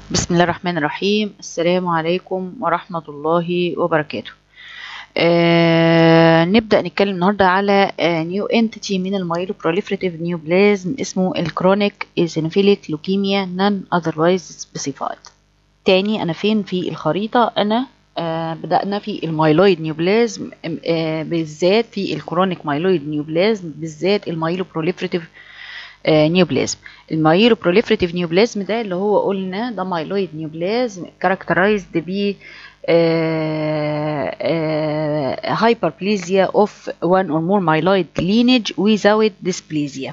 بسم الله الرحمن الرحيم السلام عليكم ورحمة الله وبركاته آه نبدأ نتكلم النهاردة على نيو انتيتي من المايلو بروليفريتيف نيوبلازم اسمه الكرونيك ايزينوفيليك لوكيميا نون اذروايز سبيسيفايد تاني انا فين في الخريطة انا آه بدأنا في المايلويد نيوبلازم آه بالذات في الكرونيك مايلويد نيوبلازم بالذات المايلو بروليفريتيف نيوبلازم المايلو بروليفريتيف نيوبلازم ده اللي هو قلنا ده مايلويد نيوبلازم كاركترايزد ب hyperplasia of one or more myeloid lineage without dysplasia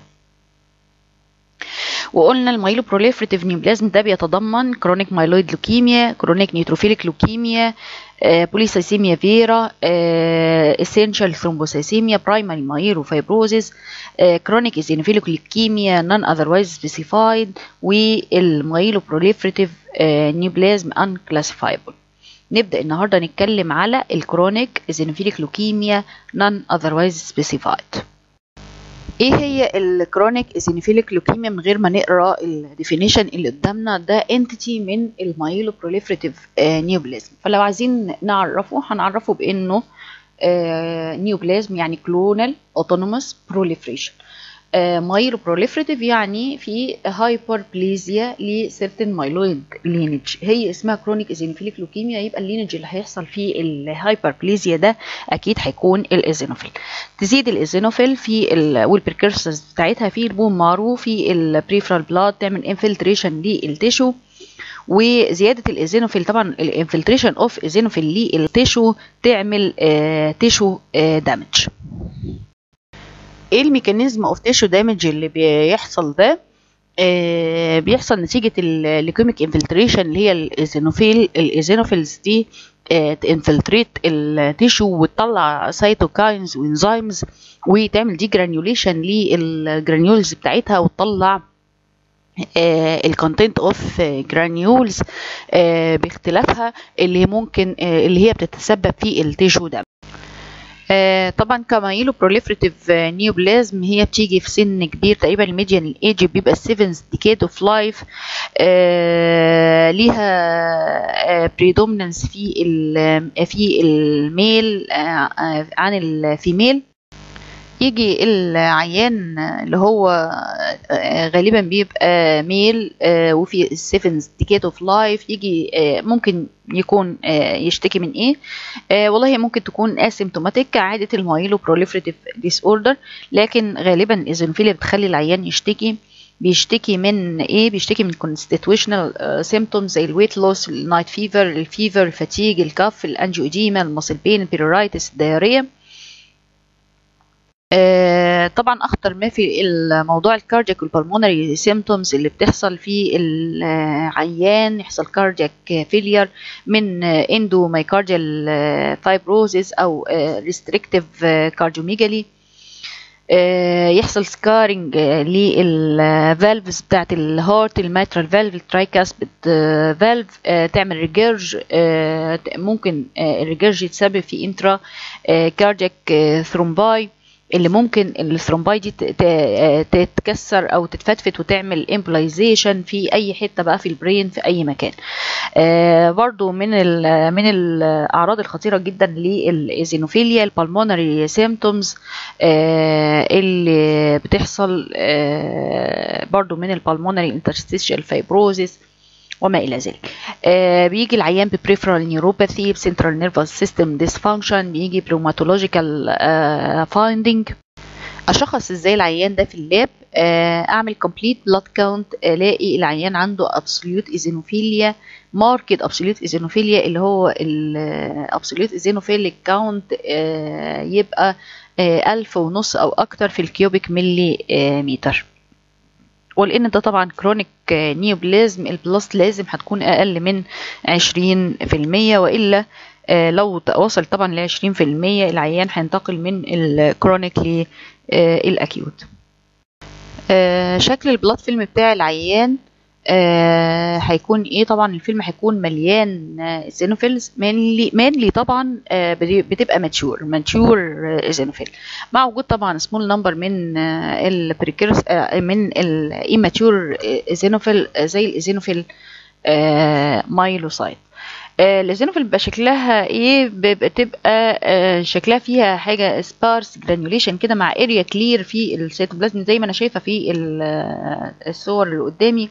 وقلنا المايلو بروليفريتيف نيوبلازم ده بيتضمن كرونيك مايلويد لوكيميا كرونيك نيوتروفيليك لوكيميا بوليسايسيميا فيرا اسينشال ثرومبوسايسيميا برايمري مايلو فايبروزيس كرونيك ايزينوفيليك لوكيميا نون اذروايز سبيسيفايد والمايلو بروليفريتيف نيوبلازم ان كلاسيفايبل نبدا النهارده نتكلم على الكرونيك ايزينوفيليك لوكيميا نون اذروايز سبيسيفايد ايه هي الكرونيك ايزينوفيليك لوكيميا من غير ما نقرا الديفينيشن اللي قدامنا ده انتيتي من المايلو بروليفريتيف نيوبلازم فلو عايزين نعرفه هنعرفه بانه نيوبلازم يعني كلونال اوتونوموس بروليفريشن مايلو بروليفريتيف يعني في هايبربليزيا لسيرتن مايلويد لينج هي اسمها كرونيك ايزينوفيليك لوكيميا يبقى اللينج اللي هيحصل فيه الهايبربليزيا ده اكيد هيكون الايزينوفيل تزيد الايزينوفيل في والبريكرسرز بتاعتها في البون مارو في البريفرال بلاد تعمل انفلتريشن للتيشو وزياده الايزينوفيل طبعا الانفلتريشن اوف ايزينوفيل للتيشو تعمل آه تيشو آه دامج ايه الميكانيزم اوف تيشو دامج اللي بيحصل ده آه بيحصل نتيجة الليكوميك انفلتريشن اللي هي الايزينوفيل الايزينوفيلز دي آه تنفلتريت التيشو وتطلع سيتوكاينز وانزيمز وتعمل دي جرانيوليشن للجرانيولز بتاعتها وتطلع الكونتنت اوف جرانيولز باختلافها اللي ممكن آه اللي هي بتتسبب في التيشو دامج آه طبعا كمايلو بروليفريتيف نيوبلازم هي بتيجي في سن كبير تقريبا الميديان الايج بيبقى السيفنز ديكيد اوف لايف ليها بريدومنانس في في الميل آه عن الفيميل يجي العيان اللي هو غالبا بيبقى ميل وفي السيفنز ديكيت اوف لايف يجي ممكن يكون يشتكي من ايه والله ممكن تكون اسيمتوماتيك عاده المايلو بروليفريتيف ديس اوردر لكن غالبا الايزوفيليا بتخلي العيان يشتكي بيشتكي من ايه بيشتكي من constitutional سيمتومز زي الويت لوس النايت فيفر الفيفر الفاتيج الكف الانجيوديما الماسل بين البيرورايتس الدياريه آه طبعا اخطر ما في الموضوع الكاردياك والبلمونري سيمتومز اللي بتحصل في العيان يحصل كاردياك فيلير من اندو مايكارديال فايبروزيس او ريستريكتيف كارديوميجالي آه يحصل سكارنج للفالفز بتاعت الهارت الماترال فالف الترايكاسبيد فالف آه تعمل ريجيرج ممكن الريجيرج يتسبب في انترا كاردياك ثرومباي اللي ممكن الثرومباي دي تتكسر او تتفتفت وتعمل امبلايزيشن في اي حته بقى في البرين في اي مكان آه برضو من من الاعراض الخطيره جدا للايزينوفيليا البالمونري سيمتومز آه اللي بتحصل آه برضو من البالمونري انترستيشال فايبروزيس وما الى ذلك آه بيجي العيان ببريفرال نيوروباثي بسنترال نيرفس سيستم ديسفانكشن بيجي بروماتولوجيكال آه فايندينج اشخص ازاي العيان ده في اللاب آه اعمل كومبليت بلاد كاونت الاقي العيان عنده ابسوليوت ايزينوفيليا ماركت ابسوليوت ايزينوفيليا اللي هو الابسوليوت ايزينوفيليك كاونت يبقى ألف ونص او اكتر في الكيوبيك ملي متر ولان ده طبعا كرونيك نيوبلازم البلس لازم هتكون اقل من عشرين في المية والا لو وصل طبعا لعشرين في المية العيان هينتقل من الكرونيك للاكيوت شكل البلاد فيلم بتاع العيان آه هيكون ايه طبعا الفيلم هيكون مليان آه زينوفيلز مانلي مانلي طبعا آه بتبقى ماتشور ماتشور زينوفيل مع وجود طبعا سمول نمبر من البريكيرس من الايماتشور زينوفيل زي الايزينوفيل مايلوسايت الازينوفيل بيبقى شكلها ايه بتبقى آه شكلها فيها حاجه سبارس جرانيوليشن كده مع اريا كلير في السيتوبلازم زي ما انا شايفه في الصور اللي قدامي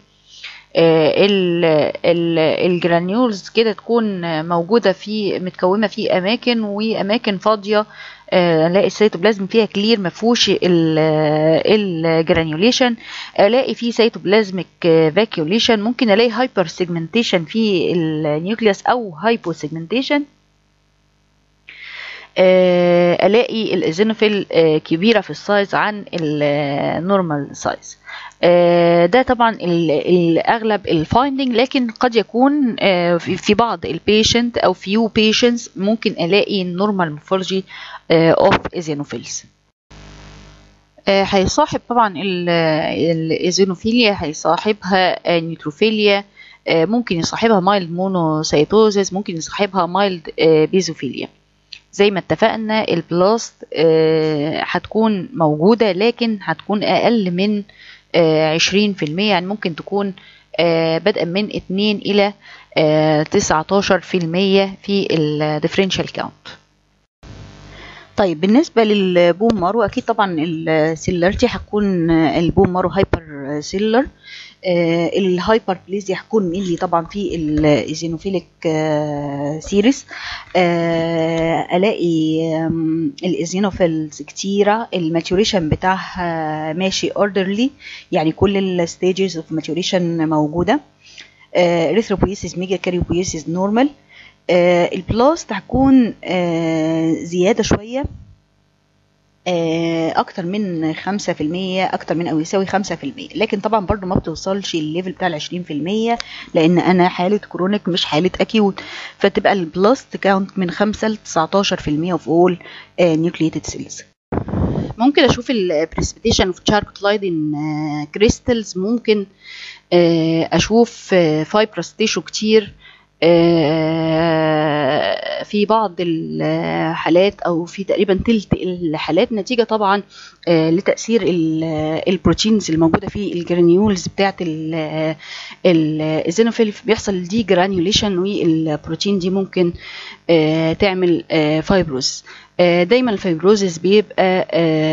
الجرانيولز كده تكون موجوده في متكومه في اماكن واماكن فاضيه الاقي السيتوبلازم فيها كلير ما فيهوش الجرانيوليشن الاقي فيه سيتوبلازميك فاكيوليشن ممكن الاقي هايبر سيجمنتيشن في النيوكليوس او هايبو سيجمنتيشن الاقي الايزينوفيل كبيره في السايز عن النورمال سايز ده طبعا الاغلب الفايندنج لكن قد يكون في بعض البيشنت او فيو بيشنتس ممكن الاقي النورمال مورفولوجي اوف ايزينوفيلز هيصاحب طبعا الايزينوفيليا هيصاحبها نيوتروفيليا ممكن يصاحبها مايلد مونوسيتوزيس ممكن يصاحبها مايلد بيزوفيليا زي ما اتفقنا البلاست هتكون موجودة لكن هتكون أقل من عشرين في المية يعني ممكن تكون بدءا من اتنين إلى تسعتاشر في المية في الديفرنشال كاونت طيب بالنسبة للبوم مارو أكيد طبعا السيلرتي هتكون البوم مارو هايبر سيلر آه الهايبر بليزيا هتكون مينلي طبعا في الايزينوفيليك آه سيريس آه الاقي الايزينوفيلز كتيره الماتوريشن بتاعها ماشي اوردرلي يعني كل الستيجز اوف ماتوريشن موجوده اريثروبويسيس ميجا كاريوبويسيس نورمال البلاست هتكون زياده شويه اكتر من خمسة في المية اكتر من او يساوي خمسة في المية لكن طبعا برضو ما بتوصلش الليفل بتاع العشرين في المية لان انا حالة كرونيك مش حالة اكيوت فتبقى البلاست كاونت من خمسة لتسعتاشر في المية اوف اول نيوكليتد سيلز ممكن اشوف البريسبيتيشن اوف تشاركوتلايدين كريستلز ممكن اشوف فايبرس تيشو كتير في بعض الحالات او في تقريبا تلت الحالات نتيجه طبعا لتاثير البروتينز الموجوده في الجرانيولز بتاعه الزينوفيل بيحصل دي جرانيوليشن والبروتين دي ممكن تعمل فايبروز دايما الفايبروزس بيبقى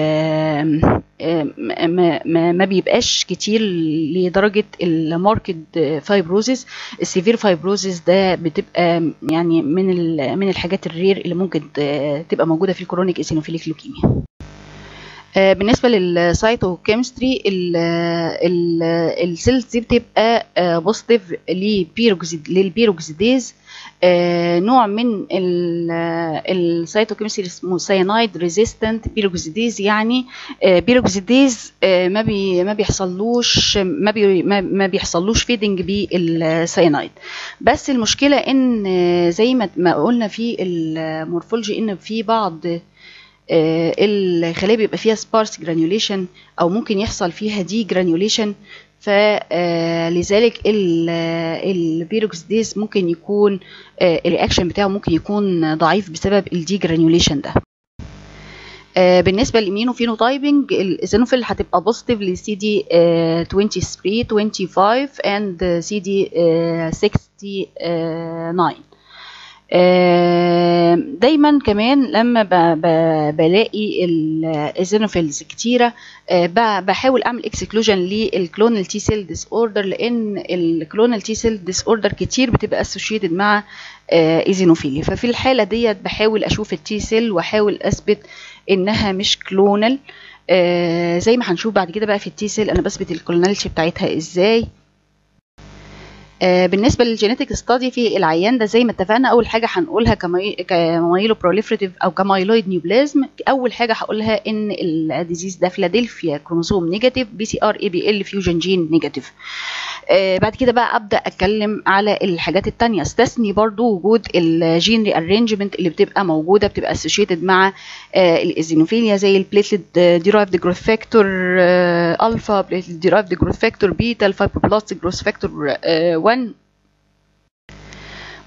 ما, ما بيبقاش كتير لدرجه الماركت فايبروزس السيفير فايبروزس ده بتبقى يعني من من الحاجات الرير اللي ممكن تبقى موجوده في الكرونيك ايسينوفيليك لوكيميا بالنسبه للسايتوكيمستري السيلز دي بتبقى بوزيتيف للبيروكسيديز نوع من السيتوكيمستري اسمه ساينايد ريزيستنت بيروكسيديز يعني بيروكسيديز ما بي ما بيحصلوش ما بي ما بيحصلوش فيدنج بالساينايد بس المشكله ان زي ما ما قلنا في المورفولوجي ان في بعض الخلايا بيبقى فيها سبارس جرانيوليشن او ممكن يحصل فيها دي جرانيوليشن فلذلك البيروكسيديز ممكن يكون الرياكشن بتاعه ممكن يكون ضعيف بسبب الدي جرانيوليشن ده بالنسبه للاميونوفينوتايبنج الايزينوفيل هتبقى بوزيتيف لسي دي 23 25 اند سي دي 69 دايما كمان لما بلاقي الايزينوفيلز كتيره بحاول اعمل اكسكلوجن للكلونال تي سيل ديس اوردر لان الكلونال تي سيل ديس اوردر كتير بتبقى اسوشيتد مع ايزينوفيليا ففي الحاله ديت بحاول اشوف التي سيل واحاول اثبت انها مش كلونال زي ما هنشوف بعد كده بقى في التي سيل انا بثبت الكلوناليتي بتاعتها ازاي بالنسبه للجينيتك ستادي في العيان ده زي ما اتفقنا اول حاجه هنقولها كمايلو بروليفريتيف او كمايلويد نيوبلازم اول حاجه هقولها ان الديزيز ده فيلادلفيا كروموسوم نيجاتيف بي سي ار اي بي ال فيوجن جين نيجاتيف آه بعد كده بقى ابدا اتكلم على الحاجات التانية استثني برضو وجود الجين ري ارينجمنت اللي بتبقى موجوده بتبقى اسوشيتد مع آه الايزينوفيليا زي البليتلت ديرايفد جروث فاكتور الفا بليتلت ديرايفد جروث فاكتور بيتا الفايبروبلاست جروث فاكتور 1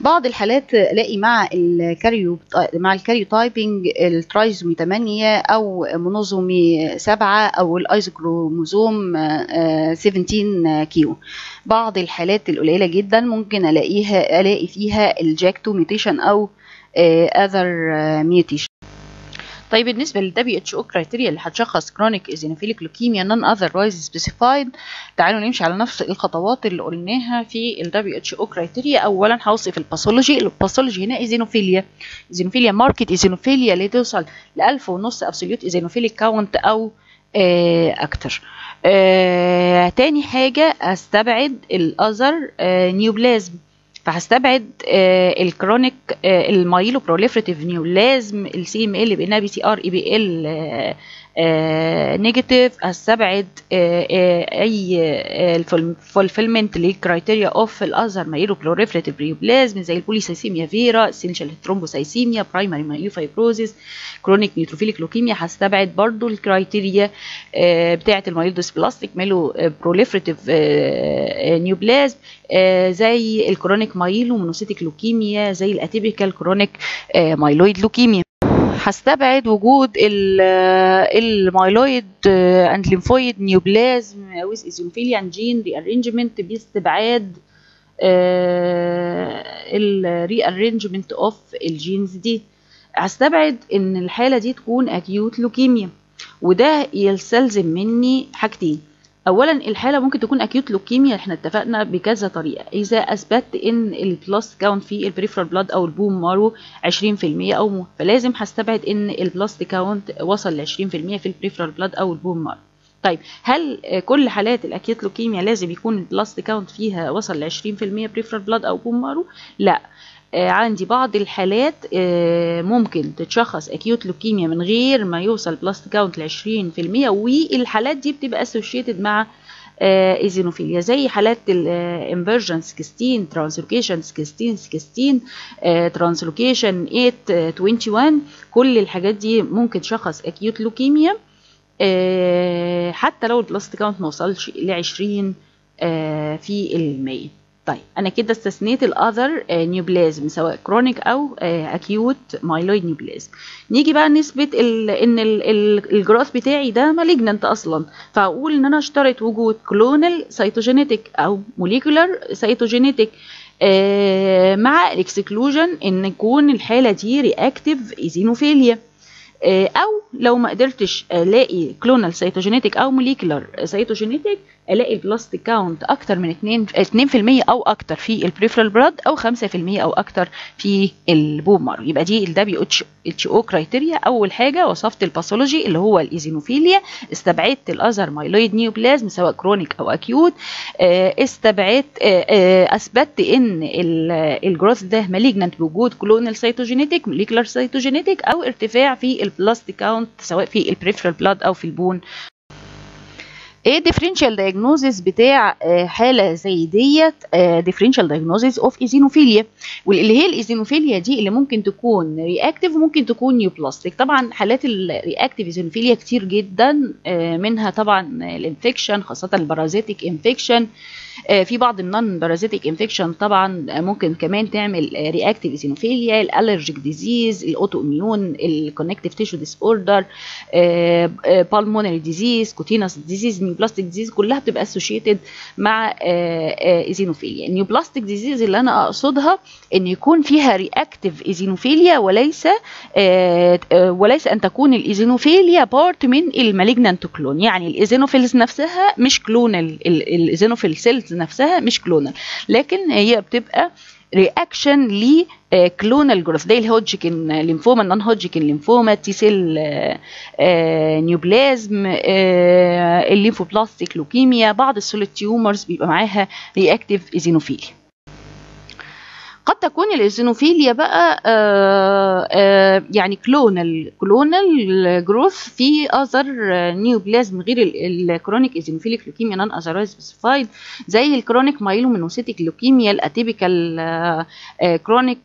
بعض الحالات الاقي مع الكاريو مع الكاريو تايبنج الترايزومي 8 او مونوزومي 7 او الايزوكروموزوم 17 كيو بعض الحالات القليله جدا ممكن الاقيها الاقي فيها الجاك 2 ميوتيشن او اذر ميوتيشن طيب بالنسبه لل WHO كرايتيريا اللي هتشخص كرونيك ايزينوفيليك لوكيميا نون اذروايز سبيسيفايد تعالوا نمشي على نفس الخطوات اللي قلناها في ال WHO كرايتيريا اولا هوصف الباثولوجي الباثولوجي هنا ايزينوفيليا ايزينوفيليا ماركت ايزينوفيليا اللي توصل ل 1000 ونص ابسوليوت ايزينوفيليك كاونت او آه اكتر آه تاني حاجه استبعد الاذر آه نيوبلازم فهستبعد آه الكرونيك آه المايلو بروليفريتيف نيولازم السي ام ال بانها بي سي ار اي بي ال نيجاتيف هستبعد آه اي الفولفيلمنت للكرايتيريا اوف الاذر مايلو بروليفريتيف نيوبلازم زي البوليسايسيميا فيرا اسينشال ثرومبوسايسيميا برايمري مايوفايبروزيس كرونيك نيوتروفيليك لوكيميا هستبعد برضو الكرايتيريا بتاعه المايلودوس بلاستيك ميلو بروليفريتيف نيوبلازم زي الكرونيك مايلو مونوسيتيك لوكيميا زي الاتيبيكال كرونيك مايلويد لوكيميا هستبعد وجود المايلويد اند ليمفويد نيوبلازم ويز ايزوفيليا جين ري ارينجمنت باستبعاد الري ارينجمنت اوف الجينز دي هستبعد ان الحاله دي تكون اكيوت لوكيميا وده يستلزم مني حاجتين اولا الحاله ممكن تكون اكيوت لوكيميا احنا اتفقنا بكذا طريقه اذا اثبت ان البلاست كاونت في البريفرال بلاد او البوم مارو 20% او مو فلازم هستبعد ان البلاست كاونت وصل ل 20% في البريفرال بلاد او البوم مارو طيب هل كل حالات الاكيوت لوكيميا لازم يكون البلاست كاونت فيها وصل ل 20% بريفرال بلاد او بوم مارو لا عندي بعض الحالات ممكن تتشخص اكيوت لوكيميا من غير ما يوصل بلاست كاونت ل 20% والحالات دي بتبقى اسوشيتد مع ايزينوفيليا زي حالات الانفرجن 16 ترانسلوكيشن 16 16 ترانسلوكيشن 8 21 كل الحاجات دي ممكن تشخص اكيوت لوكيميا حتى لو البلاست كاونت ما وصلش ل 20 في المية طيب انا كده استثنيت الاذر نيوبلازم سواء كرونيك او اكيوت مايلويد نيوبلازم نيجي بقى نثبت ان الجروث بتاعي ده مالجننت اصلا فاقول ان انا اشترط وجود كلونال سيتوجينيتك او موليكولار سيتوجينيتك مع الاكسكلوجن ان يكون الحاله دي رياكتيف ايزينوفيليا او لو ما قدرتش الاقي كلونال سيتوجينيتك او موليكولار سيتوجينيتك الاقي البلاست كاونت اكتر من 2 2% او اكتر في البريفرال براد او 5% او اكتر في البوم مارو يبقى دي ال دبليو اتش او كرايتيريا اول حاجه وصفت الباثولوجي اللي هو الايزينوفيليا استبعدت الاذر مايلويد نيوبلازم سواء كرونيك او اكيوت استبعدت اثبتت ان الجروث ده مالجنانت بوجود كلونال سيتوجينيتك موليكولار سيتوجينيتك او ارتفاع في البلاست كاونت سواء في البريفرال بلاد او في البون ايه ديفرنشال دايجنوزيس بتاع حاله زي ديت ديفرنشال دايجنوزيس اوف ايزينوفيليا واللي هي الايزينوفيليا دي اللي ممكن تكون رياكتيف وممكن تكون نيوبلاستيك طبعا حالات الرياكتيف ايزينوفيليا كتير جدا منها طبعا الانفكشن خاصه البارازيتيك انفكشن في بعض النون بارازيتيك انفكشن طبعا ممكن كمان تعمل رياكتيف ايزينوفيليا الالرجيك ديزيز الاوتو اميون الكونكتيف تيشو ديس اوردر بالمونري ديزيز كوتينوس ديزيز نيوبلاستيك ديزيز كلها بتبقى اسوشيتد مع ايزينوفيليا النيوبلاستيك ديزيز اللي انا اقصدها ان يكون فيها رياكتيف ايزينوفيليا وليس وليس ان تكون الايزينوفيليا بارت من المالجنانت كلون يعني الايزينوفيلز نفسها مش كلونال الايزينوفيل سيلز نفسها مش كلونال لكن هي بتبقى رياكشن ل كلونال جروث زي الهوجكن ليمفوما النون هوجكن ليمفوما تي سيل نيوبلازم الليمفوبلاستيك لوكيميا بعض السوليد تيومرز بيبقى معاها رياكتيف ايزينوفيليا قد تكون الايزينوفيليا بقى آآ آآ يعني كلونال كلونال جروث في اذر نيوبلازم غير الكرونيك ايزينوفيليك لوكيميا نون اذرايز سبيسيفايد زي الكرونيك مايلومينوسيتيك لوكيميا الاتيبيكال كرونيك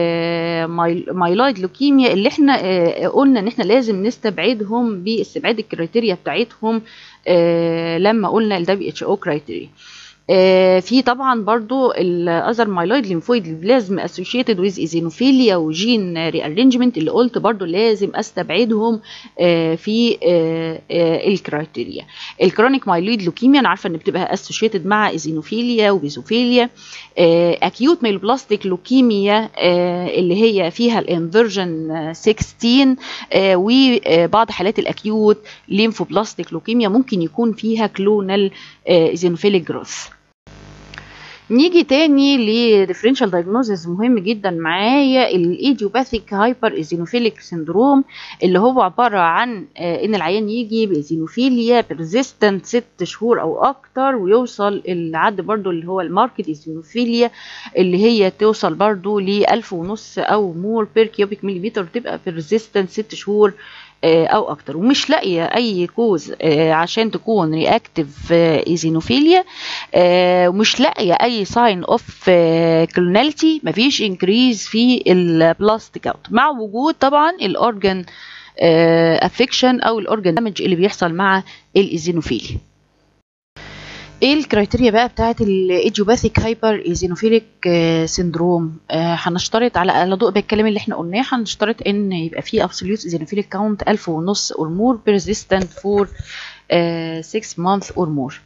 مايلويد لوكيميا اللي احنا قلنا ان احنا لازم نستبعدهم باستبعاد الكريتيريا بتاعتهم لما قلنا ال WHO كرايتيريا آه في طبعا برضو الاذر مايلويد ليمفويد بلازم اسوشيتد ويز ايزينوفيليا وجين ريارينجمنت اللي قلت برضو لازم استبعدهم آه في آه آه الكرايتيريا الكرونيك مايلويد لوكيميا انا عارفه ان بتبقى اسوشيتد مع ايزينوفيليا وبيزوفيليا اكيوت ميلوبلاستيك لوكيميا اللي هي فيها الانفرجن 16 وبعض حالات الاكيوت ليمفوبلاستيك لوكيميا ممكن يكون فيها كلونال ايزينوفيليك جروث نيجي تاني لديفرنشال دايجنوزز مهم جدا معايا الايديوباثيك هايبر ايزينوفيليك سندروم اللي هو عباره عن ان العيان يجي بايزينوفيليا بيرزيستنت ست شهور او اكتر ويوصل العد برضو اللي هو الماركت ايزينوفيليا اللي هي توصل برضو ل 1000 ونص او مور بير كيوبيك مليمتر وتبقى بيرزيستنت ست شهور او اكتر ومش لاقيه اي كوز عشان تكون رياكتيف ايزينوفيليا ومش لاقيه اي ساين اوف كلوناليتي مفيش انكريز في البلاستيك اوت مع وجود طبعا الاورجن افكشن او الاورجن دامج اللي بيحصل مع الايزينوفيليا ايه الكرايتيريا بقى بتاعت الايديوباثيك هايبر ايزينوفيليك سيندروم هنشترط على على ضوء بالكلام اللي احنا قلناه هنشترط ان يبقى فيه ابسوليوت ايزينوفيليك كاونت 1000 ونص اور مور بيرزيستنت فور 6 مانث اور مور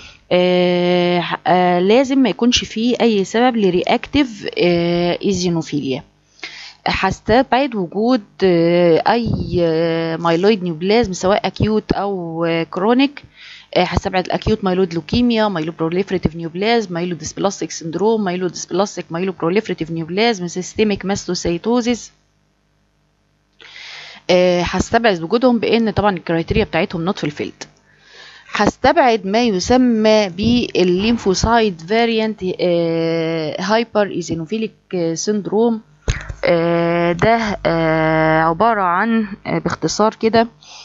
لازم ما يكونش فيه اي سبب لرياكتيف ايزينوفيليا هستبعد وجود اي مايلويد نيوبلازم سواء اكيوت او كرونيك هستبعد الاكيوت مايلود لوكيميا مايلو بروليفريتيف نيوبلازم مايلو ديسبلاستيك سندروم مايلو ديسبلاستيك مايلو بروليفريتيف نيوبلازم سيستميك ماستوسيتوزيس هستبعد وجودهم بان طبعا الكرايتيريا بتاعتهم نوت في الفيلد هستبعد ما يسمى بالليمفوسايد فاريانت هايبر ايزينوفيليك سندروم ده عباره عن باختصار كده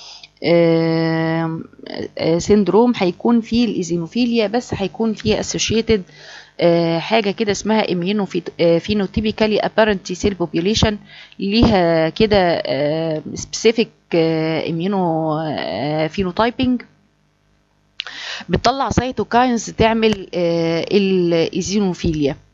سيندروم هيكون فيه الايزينوفيليا بس هيكون فيه اسوشيتد حاجه كده اسمها اميونوفينوتيبيكالي ابارنتي سيل بوبيوليشن ليها كده سبيسيفيك اميونو فينوتايبنج بتطلع سيتوكاينز تعمل الايزينوفيليا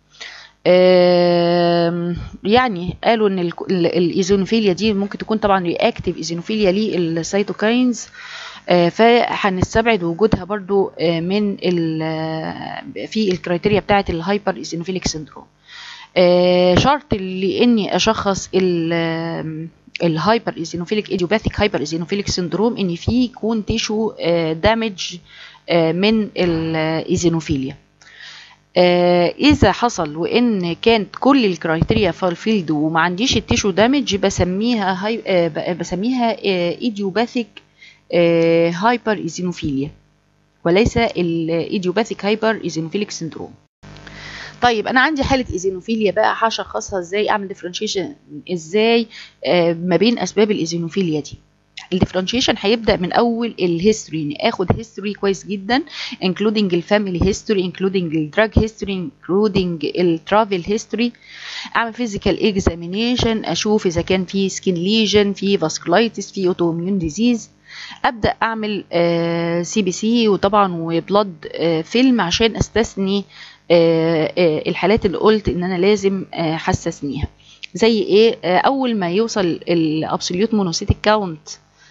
يعني قالوا ان الايزونوفيليا دي ممكن تكون طبعا رياكتيف ايزونوفيليا للسيتوكاينز فهنستبعد وجودها برضو من في الكرايتيريا بتاعه الهايبر ايزونوفيليك سيندروم شرط لاني اشخص الهايبر ايزونوفيليك ايديوباثيك هايبر ايزونوفيليك سيندروم ان في يكون تيشو دامج من الايزونوفيليا آه اذا حصل وان كانت كل الكرايتيريا فالفيلد وما عنديش التيشو دامج بسميها هاي آه بسميها آه ايديوباثيك آه هايبر ايزينوفيليا وليس الايديوباثيك هايبر ايزينوفيليك سندروم طيب انا عندي حاله ايزينوفيليا بقى هشخصها ازاي اعمل ديفرنشيشن ازاي آه ما بين اسباب الايزينوفيليا دي الديفرنشيشن هيبدا من اول الهيستوري اخد هيستوري كويس جدا including الفاميلي هيستوري including الدراج هيستوري including الترافل هيستوري اعمل فيزيكال اكزامينيشن اشوف اذا كان في سكين ليجن في فاسكولايتس في اوتو اميون ديزيز ابدا اعمل سي بي سي وطبعا وبلاد فيلم عشان استثني آه آه الحالات اللي قلت ان انا لازم آه حسسنيها زي ايه اول ما يوصل الابسوليوت مونوسيتيك كاونت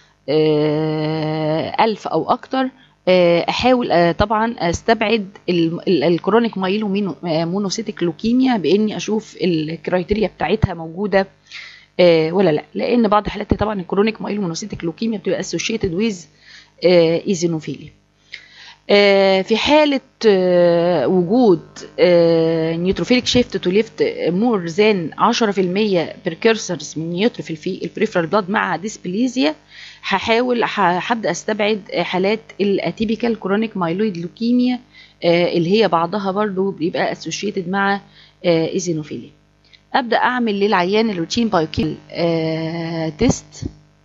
ألف أو أكتر أحاول طبعا أستبعد الكرونيك مايلو مونوسيتيك لوكيميا بإني أشوف الكرايتيريا بتاعتها موجودة ولا لا لأن بعض حالات طبعا الكرونيك مايلو مونوسيتيك لوكيميا بتبقى associated with ايزينوفيليا في حالة وجود نيوتروفيليك شيفت تو ليفت مور ذان 10% بريكرسرز من نيوتروفيل في البريفرال بلاد مع ديسبليزيا هحاول هبدا استبعد حالات الاتيبيكال كرونيك مايلويد لوكيميا اللي هي بعضها برضو بيبقى اسوشيتد مع ايزينوفيليا ابدا اعمل للعيان الروتين بايوكيل تيست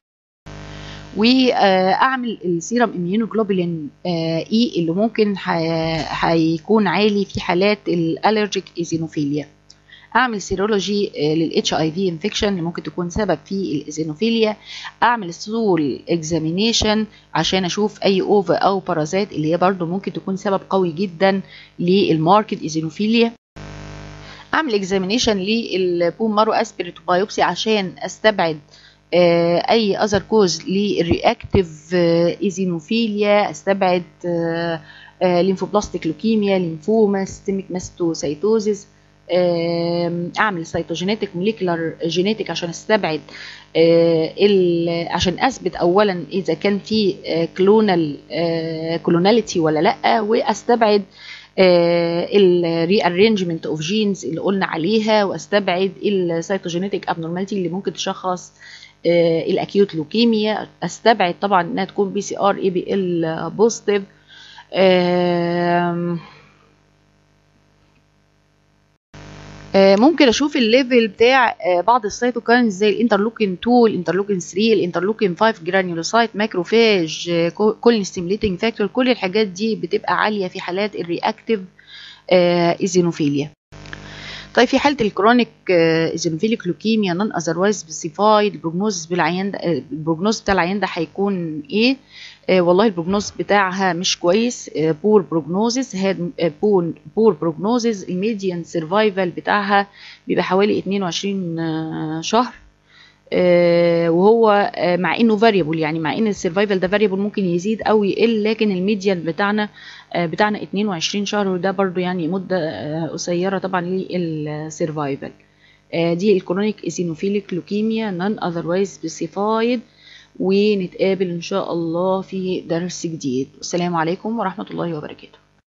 واعمل السيرم اميونوجلوبولين اي اللي ممكن هيكون عالي في حالات الالرجيك ايزينوفيليا اعمل سيرولوجي للاتش اي في انفكشن اللي ممكن تكون سبب في الايزينوفيليا اعمل ستول اكزامينيشن عشان اشوف اي اوفا او بارازيت اللي هي برضو ممكن تكون سبب قوي جدا للماركت ايزينوفيليا اعمل اكزامينيشن للبون مارو اسبريت بايوبسي عشان استبعد اي اذر كوز للرياكتيف ايزينوفيليا استبعد ليمفوبلاستيك لوكيميا ليمفوما سيستميك ماستوسايتوزيس اعمل سيتوجينيتك موليكولار جينيتك عشان استبعد عشان اثبت اولا اذا كان في كلونال كلوناليتي ولا لا واستبعد الريارينجمنت اوف جينز اللي قلنا عليها واستبعد السيتوجينيتك ابنورماليتي اللي ممكن تشخص الاكيوت لوكيميا استبعد طبعا انها تكون بي سي ار اي بي ال بوزيتيف ممكن اشوف الليفل بتاع بعض السيتوكاينز زي الانترلوكين 2 الانترلوكين 3 الانترلوكين 5 جرانيولوسايت ماكروفاج كولين ستيميليتنج فاكتور كل الحاجات دي بتبقى عاليه في حالات الرياكتيف ايزينوفيليا طيب في حاله الكرونيك ايزينوفيليك لوكيميا نون اذروايز سبيسيفايد البروجنوز بالعيان ده البروجنوز بتاع العيان ده هيكون ايه آه والله البروجنوز بتاعها مش كويس آه بور بروجنوزز هاد آه بور بور بروجنوزز الميديان سرفايفل بتاعها بيبقى حوالي 22 شهر وهو مع انه فاريبل يعني مع ان السرفايفل ده فاريبل ممكن يزيد او يقل لكن الميديان بتاعنا بتاعنا 22 شهر وده برضو يعني مده قصيره طبعا للسرفايفل دي الكرونيك ايزينوفيليك لوكيميا نون اذروايز سبيسيفايد ونتقابل ان شاء الله في درس جديد والسلام عليكم ورحمه الله وبركاته